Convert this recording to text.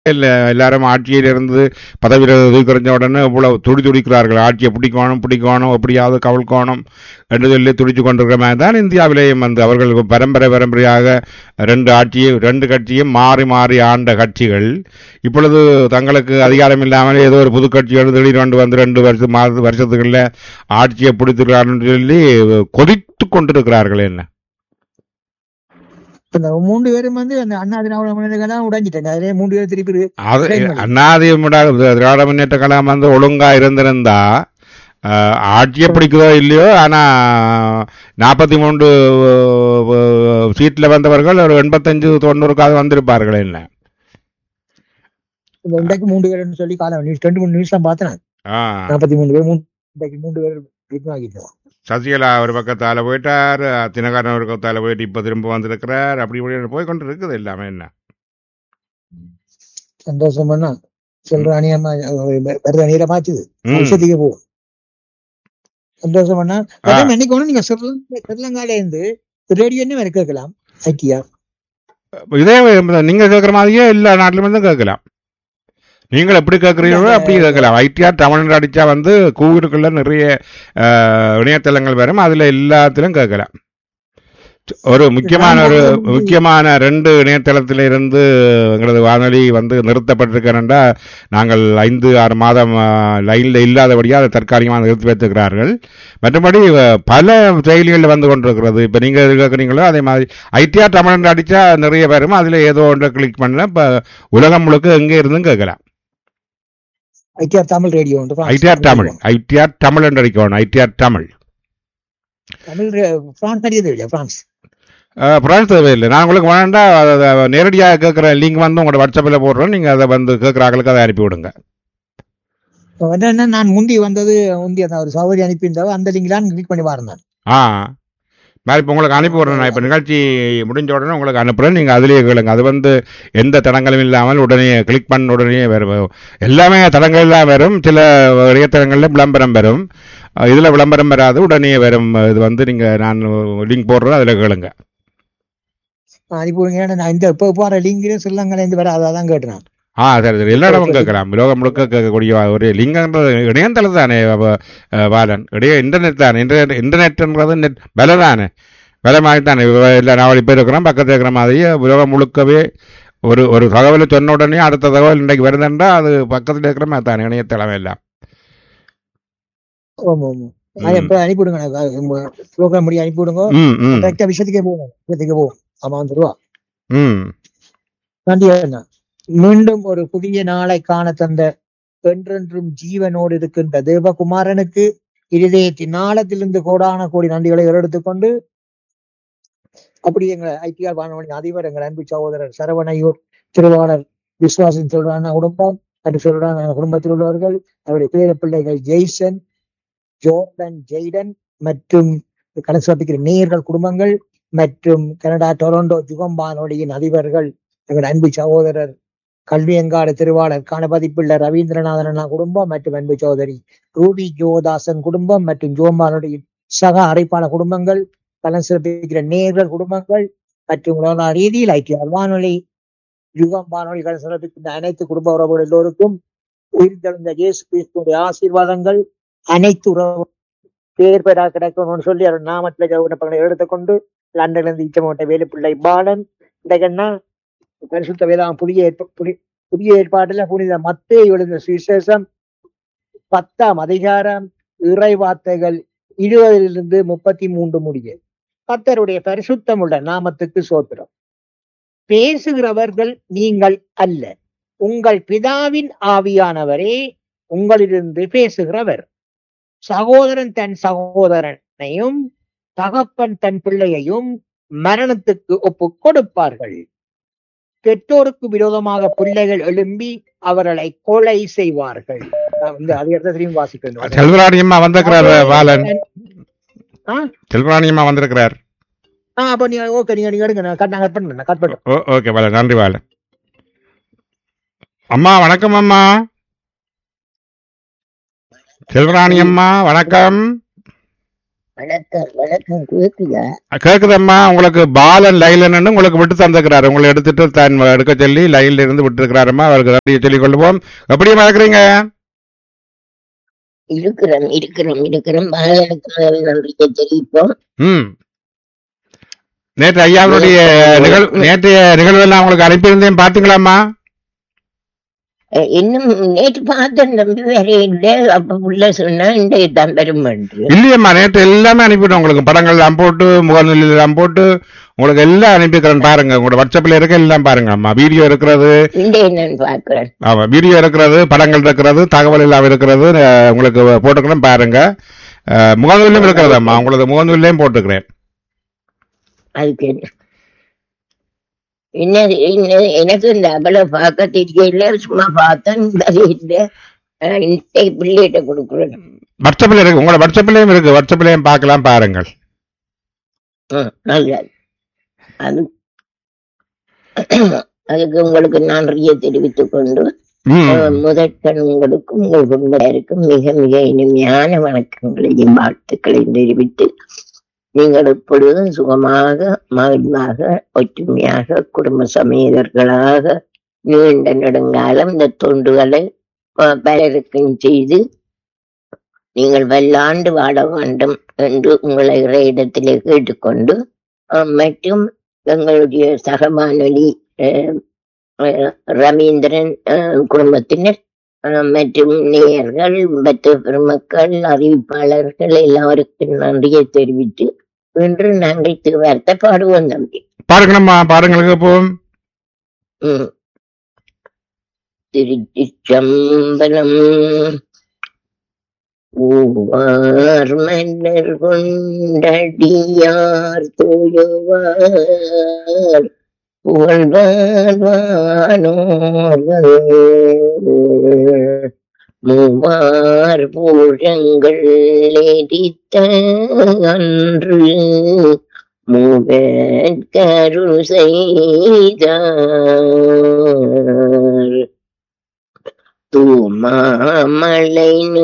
இல்ல எல்லாரும் ஆட்சியிலிருந்து பதவியில் தூக்கிறஞ்ச உடனே இவ்வளவு துடி துடிக்கிறார்கள் ஆட்சியை பிடிக்கணும் பிடிக்கணும் எப்படியாவது கவிழ்க்கணும் என்று சொல்லி துடிச்சு கொண்டிருக்கிற மாதிரி தான் இந்தியாவிலேயும் வந்து அவர்கள் பரம்பரை பரம்பரையாக ரெண்டு ஆட்சியும் ரெண்டு கட்சியும் மாறி மாறி ஆண்ட கட்சிகள் இப்பொழுது தங்களுக்கு அதிகாரம் இல்லாமல் ஏதோ ஒரு புது கட்சியோடு திடீரென்று வந்து ரெண்டு வருஷம் மாத வருஷத்துக்குள்ள ஆட்சியை பிடித்திருக்கிறார்கள் சொல்லி கொதித்து கொண்டிருக்கிறார்கள் என்ன இந்த மூன்று பேரும் வந்து அந்த அண்ணா திராவிட முன்னேற்றலாம் உடைஞ்சிட்டாங்க அதிலே மூன்று பேர் திருப்பி இருக்கு. அது Claim பண்ணி. அண்ணாதிமுக திராவிட முன்னேற்ற கழகம் வந்து ஒழுங்கா இருந்திருந்தா அஹ், ஆட்சியை பிடிக்குதோ இல்லையோ ஆனா நாற்பத்தி மூன்று சீட்ல வந்தவர்கள் ஒரு எண்பத்தஞ்சு தொண்ணூறுக்காவது வந்திருப்பார்கள் என்ன இந்த இன்றைக்கு மூன்று பேர்னு சொல்லி காலம் நியூஸ் ரெண்டு மூணு நியூஸ் தான் பார்த்தேன் ஆ, நாற்பத்தி மூணு பேர் மூணு இன்றைக்கு மூன்று பேர் விருப்பம் ஆகிட்டோம் சசிகலா ஒரு பக்கத்தால போயிட்டார் தினகரன் ஒரு பக்கத்தால போயிட்டு இப்ப திரும்ப வந்திருக்கிறார் அப்படி இப்படி போய் கொண்டு இருக்குது எல்லாமே என்ன சந்தோஷம் பண்ணா சொல்ற அணியமா வருத நீரமாச்சுது ம். வருஷத்துக்கு போகும் சந்தோஷம் பண்ணா அதே நினைக்கணும் நீங்க ஸ்ரீலங்கா ஸ்ரீலங்கால இருந்து ரேடியோ என்ன வேற கேட்கலாம் ஐக்கியா இதே நீங்க கேட்குற மாதிரியே எல்லா நாட்டிலுமே தான் கேட்கலாம் நீங்கள் எப்படி கேட்குறீங்களோ அப்படி கேட்கலாம் ஐடிஆர் தமிழ்நாடு அடிச்சா வந்து கூகுளுக்குள்ள நிறைய அஹ், இணையதளங்கள் வரும் அதுல எல்லாத்திலும் கேட்கலாம் ஒரு முக்கியமான ஒரு முக்கியமான ரெண்டு இணையதளத்தில இருந்து எங்களது வானொலி வந்து நிறுத்தப்பட்டிருக்கிறேன்டா நாங்கள் ஐந்து ஆறு மாதம் லைன்ல இல்லாதபடியாக அதை தற்காலிகமாக நிறுத்தி வைத்திருக்கிறார்கள் மற்றபடி அஹ், பல செயலிகளில் வந்து கொண்டிருக்கிறது இப்போ நீங்க எது கேட்குறீங்களோ அதே மாதிரி ஐடிஆர் தமிழ்நாடு அடிச்சா நிறைய வரும் அதுல ஏதோ ஒன்றை கிளிக் பண்ண இப்போ உலகம் முழுக்க எங்கே இருந்தும் கேட்கலாம் ஐக்கியா தமிழ் ரேடியோ உண்டு France ITR Tamil ITR Tamil என்று அடிக்கணும் ஐடிஆர் தமிழ் தமிழ் ரே- பிரான்ஸ் தெரியுது இல்லையா பிரான்ஸ் அஹ், பிரான்ஸ் தேவையில்லை நான் உங்களுக்கு வேணாண்டா அதை நேரடியாக கேட்குற லிங்க் வந்து உங்களோட வாட்ஸ்அப்பில் போடுறோம் நீங்கள் அதை வந்து கேட்குற ஆளுக்கு அதை அனுப்பி விடுங்க என்னன்னா நான் முந்தி வந்தது முந்தி அந்த ஒரு சௌகரியம் அனுப்பியிருந்தவ அந்த லிங்க்லாம் கிளிக் பண்ணி பாருந்தேன் ஆ நான் இப்போ உங்களுக்கு அனுப்பி விடுறேன் நான் இப்போ நிகழ்ச்சி முடிஞ்ச உடனே உங்களுக்கு அனுப்புகிறேன் நீங்கள் அதிலேயே கேளுங்க அது வந்து எந்த தடங்களும் இல்லாமல் உடனே கிளிக் பண்ண உடனே வரும் எல்லாமே தடங்கள்லாம் வரும் சில இணையதளங்களில் விளம்பரம் வரும் இதில் விளம்பரம் வராது உடனே வரும் இது வந்து நீங்கள் நான் லிங்க் போடுறேன் அதில் கேளுங்க அனுப்பி விடுங்க ஏன்னா நான் இந்த இப்போ போற லிங்க் ஸ்ரீலங்கால இருந்து வர அதான் கேட்டேன் ஆ சரி சரி எல்லா இடமும் கேட்கலாம் உலகம் முழுக்க கேட்கக்கூடிய ஒரு லிங்கன்றது இணையதளம் தானே வ- அஹ் பாலன் இடையே இன்டர்நெட் தானே இன்டர்நெட் இன்டர்நெட்ன்றது நெட் விலை தானே விலை மாதிரி தானே இவ- இல்லை நாலு பேர் இருக்கிறோம் பக்கத்தில் இருக்கிற மாதிரியே உலகம் முழுக்கவே ஒரு ஒரு தகவலை சொன்ன உடனே அடுத்த தகவல் இன்றைக்கு வருதுன்றா அது பக்கத்தில் இருக்கிற மாதிரி தானே இணையதளம் எல்லாம் ஆமா ஆமா நான் எப்ப அனுப்பி விடுங்க ப்ரோக்ராம் முடி அனுப்பி விடுங்க ம் ம் கரெக்டா விஷயத்துக்கே போகணும் விஷயத்துக்கு போகும் ஆமா வந்து ரூபா ம் நன்றி அண்ணா மீண்டும் ஒரு புதிய நாளை காண தந்த என்றென்றும் ஜீவனோடு இருக்கின்ற தேவகுமாரனுக்கு இருதயத்தின் நாளத்திலிருந்து கோடான கோடி நன்றிகளை எடுத்துக்கொண்டு அப்படி எங்கள் ஐடிஆர் வானொலி அதிபர் எங்கள் அன்பு சகோதரர் சரவணையூர் திருவாளர் விஸ்வாசன் சொல்றான குடும்பம் என்று சொல்றான குடும்பத்தில் உள்ளவர்கள் அவருடைய பேர பிள்ளைகள் ஜெய்சன் ஜோர்டன் ஜெய்டன் மற்றும் கலசப்பிக்கிற நேயர்கள் குடும்பங்கள் மற்றும் கனடா டொரண்டோ ஜுகம் வானொலியின் அதிபர்கள் எங்கள் அன்பு சகோதரர் கல்வியங்காடு திருவாளர் கணபதிப்பிள்ள ரவீந்திரநாதன் அண்ணா குடும்பம் மற்றும் அன்பு சகோதரி ரூபி ஜோதாசன் குடும்பம் மற்றும் ஜோமானுடைய சக அரைப்பாள குடும்பங்கள் கலன் சிறப்பிக்கிற நேர்கள் குடும்பங்கள் மற்றும் உலக ரீதியில் ஐக்கிய வானொலி யுகம் வானொலி கலன் சிறப்பிக்கின்ற அனைத்து குடும்ப உறவுகள் எல்லோருக்கும் உயிர்த்தெழுந்த இயேசு கிறிஸ்துடைய ஆசீர்வாதங்கள் அனைத்து உறவு பேர் பெறா கிடைக்கணும்னு சொல்லி அவர் நாமத்தில் விண்ணப்பங்களை எடுத்துக்கொண்டு லண்டன்லேருந்து இச்சமோட்ட வேலுப்பிள்ளை பாலன் இன்றைக்கன்னா பரிசுத்த வேதாம் புதிய ஏற்ப புதி- புதிய ஏற்பாட்டுல புனித மத்தே எழுந்த சுவிசேஷம் பத்தாம் அதிகாரம் இறை வார்த்தைகள் இருபதிலிருந்து முப்பத்தி மூன்று முடிய கர்த்தருடைய பரிசுத்தமுள்ள நாமத்துக்கு சோத்திரம் பேசுகிறவர்கள் நீங்கள் அல்ல உங்கள் பிதாவின் ஆவியானவரே உங்களிலிருந்து பேசுகிறவர் சகோதரன் தன் சகோதரனையும் தகப்பன் தன் பிள்ளையையும் மரணத்துக்கு ஒப்புக் கொடுப்பார்கள் பெற்றோருக்கு விரோதமாக பிள்ளைகள் எழும்பி அவர்களை கொலை செய்வார்கள் நான் வந்து அது இடத்துல திரும்பி வாசிக்கிறேன் செல்வராணியம்மா வந்திருக்கிறார் பாலன் ஆ? செல்வராணியம்மா வந்திருக்கிறார் ஆ, அப்ப நீங்க ஓகே நீங்க நீங்க எடுங்க நான் கட் நான் கட் பண்றேன் நான் கட் பண்றேன் ஓ ஓகே பாலன் நன்றி பாலன் அம்மா வணக்கம் அம்மா செல்வராணி அம்மா வணக்கம் வணக்கம் வணக்கம் கேக்குதா கேக்குதம்மா உங்களுக்கு பாலன் லைலன்னு உங்களுக்கு விட்டு தந்துக்கிறாரு உங்களை எடுத்துட்டு தான் எடுக்க சொல்லி லைன்ல இருந்து விட்டு இருக்கிறாரம்மா அவருக்கு நன்றியை சொல்லிக் கொள்வோம் எப்படிமா இருக்கிறீங்க இருக்கிறோம் இருக்கிறோம் இருக்கிறோம் பாலனுக்கு முதல் நன்றியை தெரிவிப்போம் ம் நேற்று ஐயாவுடைய நிகழ் நேற்றைய நிகழ்வெல்லாம் உங்களுக்கு அனுப்பியிருந்தேன் பாத்தீங்களாம்மா அஹ் இன்னும் நேற்று பார்த்தேன் தம்பி வேற இல்லை அப்ப உள்ள சொன்னா இன்றைய தான் பெரும் என்று இல்லையம்மா நேற்று எல்லாமே அனுப்பிவிட்டோம் உங்களுக்கு படங்கள் எல்லாம் போட்டு முகநூலில் எல்லாம் போட்டு உங்களுக்கு எல்லாம் அனுப்பிக்கிறேன் பாருங்க உங்களோட வாட்ஸ்அப்ல இருக்க எல்லாம் பாருங்க அம்மா வீடியோ இருக்கிறது இன்றைய நான் பார்க்கிறேன் ஆமா வீடியோ இருக்கிறது படங்கள் இருக்கிறது தகவல் எல்லாம் இருக்கிறது அஹ், உங்களுக்கு போட்டுக்கிறேன் பாருங்க அஹ், முகநூலிலும் இருக்கிறதம்மா உங்களது முகநூல்லையும் போட்டுக்கிறேன் அதுக்கு என்ன என்னது என்ன எனக்கு இந்த அபல பார்க்க தெரியல சும்மா பார்த்தேன் அது இல்லை அஹ் இன்றைய பிள்ளைகிட்ட கொடுக்குறேன் வாட்ஸ்அப்ல இருக்கு உங்களோட வாட்ஸ்அப்லயும் இருக்கு வாட்ஸ்அப்லயும் பார்க்கலாம் பாருங்கள் ம், நல்லது அது அதுக்கு உங்களுக்கு நன்றியை தெரிவித்துக் கொண்டு ம். அஹ், முதற்கண் உங்களுக்கும் உங்கள் குடும்பத்திற்கும் மிக மிக இனிமையான வணக்கங்களையும் வாழ்த்துக்களையும் தெரிவித்து நீங்கள் எப்பொழுதும் சுகமாக மகிழ்வாக ஒற்றுமையாக குடும்ப சமேதர்களாக நீண்ட நெடுங்காலம் இந்த தொண்டுகளை அஹ், பலருக்கும் செய்து நீங்கள் வல்லாண்டு வாழ வேண்டும் என்று உங்களை இறையிடத்திலே கேட்டுக்கொண்டு அஹ், மற்றும் எங்களுடைய சகமானொலி அஹ், அஹ், ரவீந்திரன் அஹ், குடும்பத்தினர் அஹ், மற்றும் நேயர்கள் பத்து பெருமக்கள் அறிவிப்பாளர்கள் எல்லாருக்கும் நன்றியை தெரிவித்து இன்று நன்றி வார்த்தை பாடுவோம் தம்பி பாருங்கம்மா பாருங்களுக்கு போம் ம். திருச்சிற்றம்பலம் பூவார் மன்னர் கொண்டடியார் தூயுவார் புகழ்வார் வானோர்கள் மூவார் பூழங்கள் எரித்த அன்று மூவர்கரு செய்தார் தூமாமலை